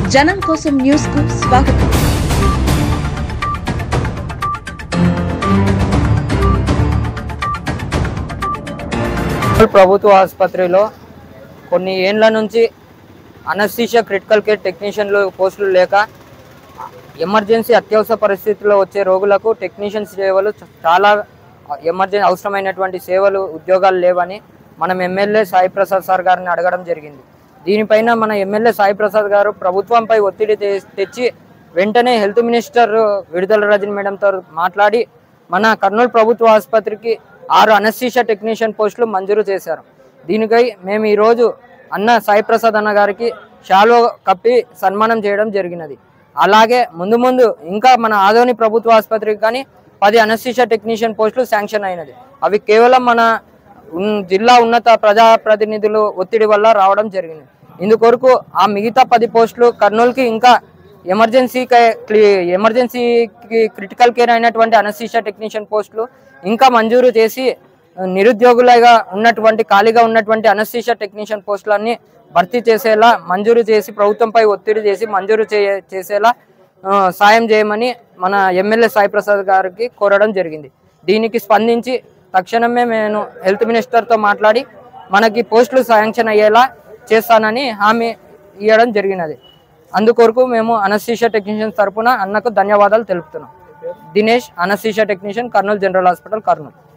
జనం కోసం న్యూస్ కు స్వాగతం ప్రభుత్వ ఆసుపత్రిలో కొన్ని ఏండ్ల నుంచి అనస్థీషియా క్రిటికల్ కేర్ టెక్నీషియన్లు పోస్టులు లేక ఎమర్జెన్సీ అత్యవసర పరిస్థితుల్లో వచ్చే రోగులకు టెక్నీషియన్ సేవలు చ- చాలా ఎమర్జెన్సీ అవసరమైనటువంటి సేవలు ఉద్యోగాలు లేవని మనం ఎమ్మెల్యే సాయి ప్రసాద్ సార్ గారిని అడగడం జరిగింది దీనిపైన మన ఎమ్మెల్యే సాయి ప్రసాద్ గారు ప్రభుత్వంపై ఒత్తిడి తె- తెచ్చి వెంటనే హెల్త్ మినిస్టర్ విడుదల రజని మేడంతో మాట్లాడి మన కర్నూలు ప్రభుత్వ ఆసుపత్రికి ఆరు అనస్థీషియా టెక్నీషియన్ పోస్టులు మంజూరు చేశారు దీనికై మేము ఈరోజు అన్న సాయి ప్రసాద్ అన్న గారికి షాలో కప్పి సన్మానం చేయడం జరిగినది అలాగే ముందు ముందు ఇంకా మన ఆదోని ప్రభుత్వ ఆసుపత్రికి కానీ పది అనస్థీషియా టెక్నీషియన్ పోస్టులు శాంక్షన్ అయినది అవి కేవలం మన ఉన్- జిల్లా ఉన్నత ప్రజా ప్రతినిధులు ఒత్తిడి వల్ల రావడం జరిగింది ఇందుకొరకు ఆ మిగతా పది పోస్టులు కర్నూలుకి ఇంకా ఎమర్జెన్సీ ఎమర్జెన్సీకి క్రిటికల్ కేర్ అయినటువంటి అనస్థీషియా టెక్నీషియన్ పోస్టులు ఇంకా మంజూరు చేసి నిరుద్యోగులుగా ఉన్నటువంటి ఖాళీగా ఉన్నటువంటి అనస్థీషియా టెక్నీషియన్ పోస్టులన్నీ భర్తీ చేసేలా మంజూరు చేసి ప్రభుత్వంపై ఒత్తిడి చేసి మంజూరు చే- చేసేలా ఆ, సాయం చేయమని మన ఎమ్మెల్యే సాయి ప్రసాద్ గారికి కోరడం జరిగింది దీనికి స్పందించి తక్షణమే నేను హెల్త్ మినిస్టర్తో మాట్లాడి మనకి పోస్టులు శాంక్షన్ అయ్యేలా చేస్తానని హామీ ఇవ్వడం జరిగినది అందుకొరకు మేము అనస్థీషియా టెక్నీషియన్ తరపున అన్నకు ధన్యవాదాలు తెలుపుతున్నాం Dinesh anaesthesia technician Kurnool general hospital Kurnool